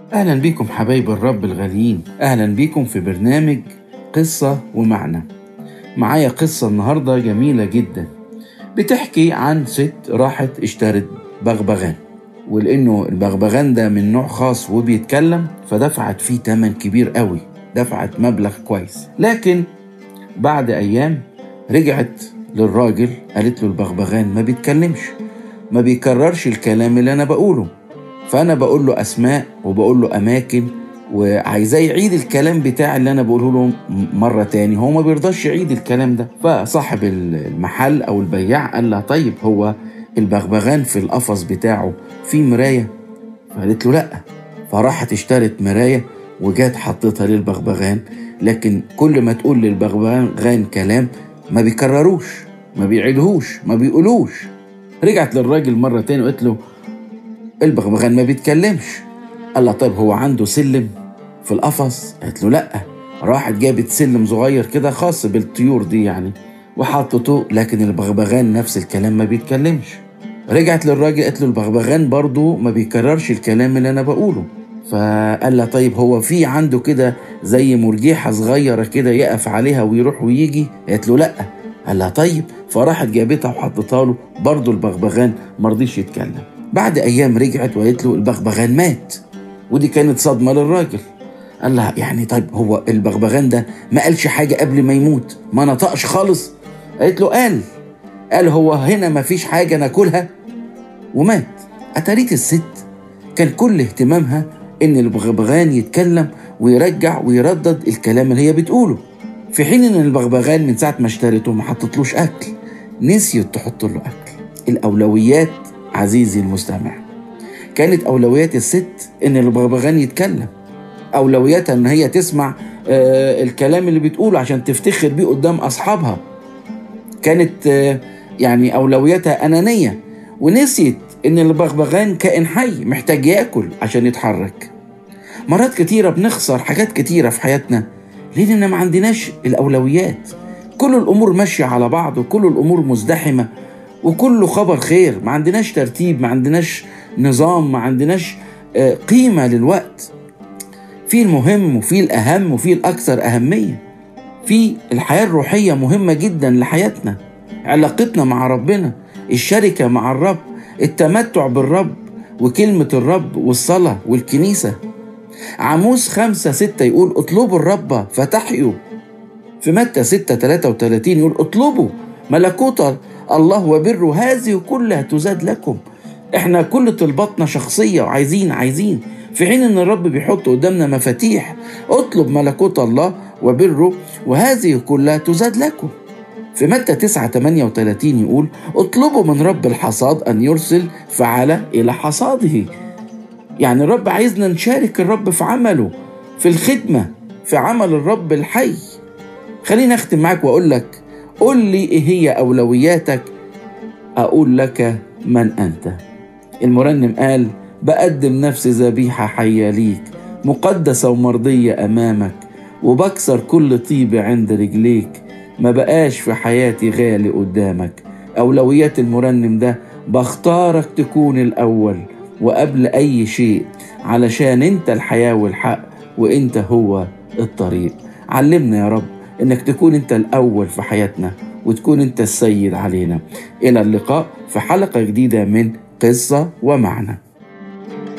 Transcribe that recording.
أهلا بيكم حبايب الرب الغاليين أهلا بيكم في برنامج قصة ومعنى معايا قصة النهاردة جميلة جدا بتحكي عن ست راحت اشترت بغبغان ولأنه البغبغان ده من نوع خاص وبيتكلم فدفعت فيه تمن كبير قوي دفعت مبلغ كويس لكن بعد أيام رجعت للراجل قالت له البغبغان ما بيتكلمش ما بيكررش الكلام اللي أنا بقوله فانا بقول له اسماء وبقول له اماكن وعايزاه يعيد الكلام بتاع اللي انا بقوله له مره تاني هو ما بيرضاش يعيد الكلام ده فصاحب المحل او البياع قال لها طيب هو البغبغان في القفص بتاعه في مرايه فقالت له لا فراحت اشترت مرايه وجات حطيتها للبغبغان لكن كل ما تقول للبغبغان كلام ما بيكرروش ما بيعيدهوش ما بيقولوش رجعت للراجل مره تاني وقالت له البغبغان ما بيتكلمش قال لها طيب هو عنده سلم في القفص قالت له لا راحت جابت سلم صغير كده خاص بالطيور دي يعني وحطته لكن البغبغان نفس الكلام ما بيتكلمش رجعت للراجل قالت له البغبغان برضه ما بيكررش الكلام اللي انا بقوله فقال لها طيب هو في عنده كده زي مرجيحة صغيرة كده يقف عليها ويروح ويجي قالت له لا قال لها طيب فراحت جابتها وحطتها له برضه البغبغان مرضيش يتكلم بعد ايام رجعت وقالت له البغبغان مات ودي كانت صدمه للراجل قال لها يعني طيب هو البغبغان ده ما قالش حاجه قبل ما يموت ما نطقش خالص قالت له قال قال هو هنا ما فيش حاجه ناكلها ومات اتاريك الست كان كل اهتمامها ان البغبغان يتكلم ويرجع ويردد الكلام اللي هي بتقوله في حين ان البغبغان من ساعه ما اشترته ما حطتلوش اكل نسيت تحط له اكل الاولويات عزيزي المستمع كانت أولويات الست إن البغبغان يتكلم أولوياتها إن هي تسمع آه الكلام اللي بتقوله عشان تفتخر بيه قدام أصحابها كانت آه يعني أولوياتها أنانية ونسيت إن البغبغان كائن حي محتاج ياكل عشان يتحرك مرات كتيرة بنخسر حاجات كتيرة في حياتنا لأننا ما عندناش الأولويات كل الأمور ماشية على بعض وكل الأمور مزدحمة وكله خبر خير ما عندناش ترتيب ما عندناش نظام ما عندناش قيمة للوقت في المهم وفي الأهم وفي الأكثر أهمية في الحياة الروحية مهمة جدا لحياتنا علاقتنا مع ربنا الشركة مع الرب التمتع بالرب وكلمة الرب والصلاة والكنيسة عاموس خمسة ستة يقول اطلبوا الرب فتحيوا في متى ستة 33 يقول اطلبوا ملكوت الله وبره هذه كلها تزاد لكم احنا كل طلباتنا شخصيه وعايزين عايزين في حين ان الرب بيحط قدامنا مفاتيح اطلب ملكوت الله وبره وهذه كلها تزاد لكم في متى 9 38 يقول اطلبوا من رب الحصاد ان يرسل فعل الى حصاده يعني الرب عايزنا نشارك الرب في عمله في الخدمه في عمل الرب الحي خليني اختم معاك واقول لك قل لي ايه هي اولوياتك اقول لك من انت المرنم قال بقدم نفسي ذبيحه حيه ليك مقدسه ومرضيه امامك وبكسر كل طيب عند رجليك ما بقاش في حياتي غالي قدامك اولويات المرنم ده بختارك تكون الاول وقبل اي شيء علشان انت الحياه والحق وانت هو الطريق علمنا يا رب انك تكون انت الاول في حياتنا وتكون انت السيد علينا الى اللقاء في حلقه جديده من قصه ومعنى